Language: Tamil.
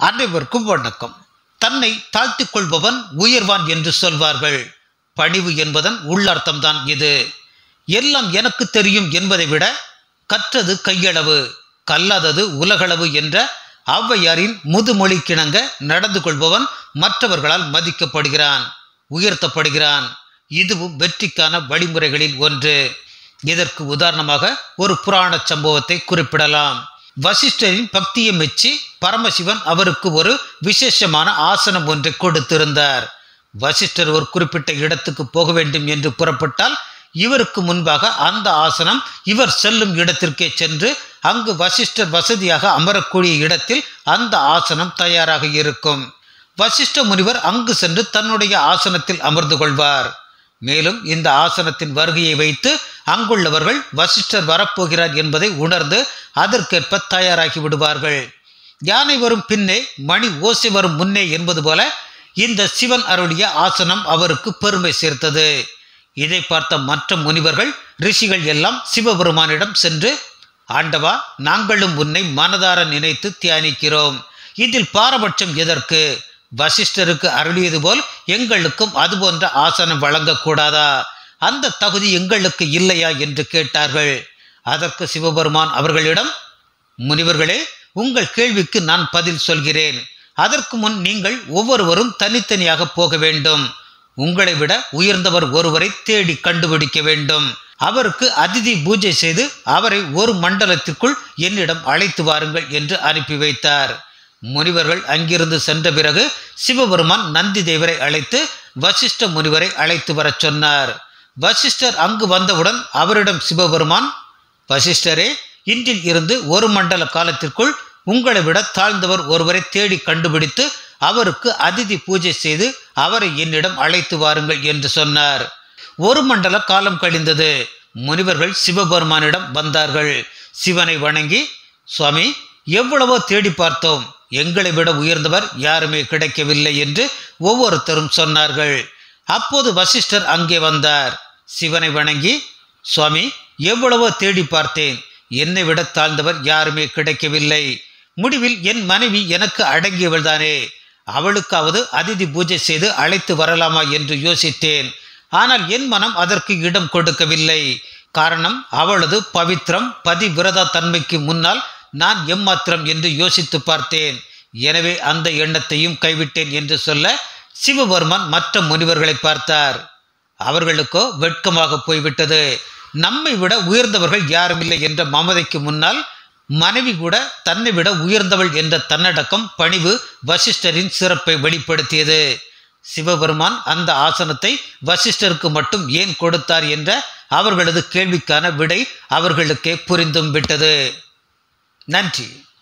அனைவருக்கும் வணக்கம் தன்னை தாழ்த்திக் கொள்பவன் உயர்வான் என்று சொல்வார்கள் பணிவு என்பதன் உள்ளர்த்தம்தான் இது எல்லாம் எனக்கு தெரியும் என்பதை விட கற்றது கையளவு கல்லாதது உலகளவு என்ற ஔவையாரின் முதுமொழி கிணங்க நடந்து கொள்பவன் மற்றவர்களால் மதிக்கப்படுகிறான் உயர்த்தப்படுகிறான் இதுவும் வெற்றிக்கான வழிமுறைகளில் ஒன்று இதற்கு உதாரணமாக ஒரு புராண சம்பவத்தை குறிப்பிடலாம் வசிஷ்டரின் பக்தியை மெச்சி பரமசிவன் அவருக்கு ஒரு விசேஷமான ஆசனம் ஒன்றை கொடுத்திருந்தார் வசிஷ்டர் ஒரு குறிப்பிட்ட இடத்துக்கு போக வேண்டும் என்று புறப்பட்டால் இவருக்கு முன்பாக அந்த ஆசனம் இவர் செல்லும் இடத்திற்கே சென்று அங்கு வசிஷ்டர் வசதியாக அமரக்கூடிய இடத்தில் அந்த ஆசனம் தயாராக இருக்கும் வசிஷ்ட முனிவர் அங்கு சென்று தன்னுடைய ஆசனத்தில் அமர்ந்து கொள்வார் மேலும் இந்த ஆசனத்தின் வருகையை வைத்து அங்குள்ளவர்கள் வசிஷ்டர் வரப்போகிறார் என்பதை உணர்ந்து அதற்கேற்ப தயாராகி விடுவார்கள் யானை வரும் பின்னே மணி ஓசை வரும் முன்னே என்பது போல இந்த சிவன் அருளிய ஆசனம் அவருக்கு பெருமை சேர்த்தது இதை பார்த்த மற்ற முனிவர்கள் ரிஷிகள் எல்லாம் சிவபெருமானிடம் சென்று ஆண்டவா நாங்களும் உன்னை மனதார நினைத்து தியானிக்கிறோம் இதில் பாரபட்சம் எதற்கு வசிஷ்டருக்கு அருளியது போல் எங்களுக்கும் அதுபோன்ற ஆசனம் வழங்கக்கூடாதா அந்த தகுதி எங்களுக்கு இல்லையா என்று கேட்டார்கள் அதற்கு சிவபெருமான் அவர்களிடம் முனிவர்களே உங்கள் கேள்விக்கு நான் பதில் சொல்கிறேன் அதற்கு முன் நீங்கள் ஒவ்வொருவரும் தனித்தனியாக போக வேண்டும் உங்களை விட உயர்ந்தவர் ஒருவரை தேடி கண்டுபிடிக்க வேண்டும் அவருக்கு அதிதி பூஜை செய்து அவரை ஒரு மண்டலத்திற்குள் என்னிடம் அழைத்து வாருங்கள் என்று அனுப்பி வைத்தார் முனிவர்கள் அங்கிருந்து சென்ற பிறகு சிவபெருமான் நந்தி தேவரை அழைத்து வசிஷ்ட முனிவரை அழைத்து வரச் சொன்னார் வசிஷ்டர் அங்கு வந்தவுடன் அவரிடம் சிவபெருமான் வசிஷ்டரே இன்றில் இருந்து ஒரு மண்டல காலத்திற்குள் உங்களை விட தாழ்ந்தவர் ஒருவரை தேடி கண்டுபிடித்து அவருக்கு அதிதி பூஜை செய்து அவரை என்னிடம் அழைத்து வாருங்கள் என்று சொன்னார் ஒரு மண்டல காலம் கழிந்தது முனிவர்கள் சிவபெருமானிடம் வந்தார்கள் சிவனை வணங்கி சுவாமி எவ்வளவோ தேடி பார்த்தோம் எங்களை விட உயர்ந்தவர் யாருமே கிடைக்கவில்லை என்று ஒவ்வொருத்தரும் சொன்னார்கள் அப்போது வசிஷ்டர் அங்கே வந்தார் சிவனை வணங்கி சுவாமி எவ்வளவோ தேடி பார்த்தேன் என்னை விட தாழ்ந்தவர் யாருமே கிடைக்கவில்லை முடிவில் என் மனைவி எனக்கு அடங்கியவள்தானே அவளுக்காவது அதிதி பூஜை செய்து அழைத்து வரலாமா என்று யோசித்தேன் ஆனால் என் மனம் அதற்கு இடம் கொடுக்கவில்லை காரணம் அவளது பவித்ரம் பதிவிரதா தன்மைக்கு முன்னால் நான் எம்மாத்திரம் என்று யோசித்து பார்த்தேன் எனவே அந்த எண்ணத்தையும் கைவிட்டேன் என்று சொல்ல சிவபெருமான் மற்ற முனிவர்களை பார்த்தார் அவர்களுக்கோ வெட்கமாக போய்விட்டது நம்மை விட உயர்ந்தவர்கள் யாருமில்லை என்ற மமதைக்கு முன்னால் மனைவி கூட தன்னை விட உயர்ந்தவள் என்ற தன்னடக்கம் பணிவு வசிஷ்டரின் சிறப்பை வெளிப்படுத்தியது சிவபெருமான் அந்த ஆசனத்தை வசிஷ்டருக்கு மட்டும் ஏன் கொடுத்தார் என்ற அவர்களது கேள்விக்கான விடை அவர்களுக்கே புரிந்தும் விட்டது நன்றி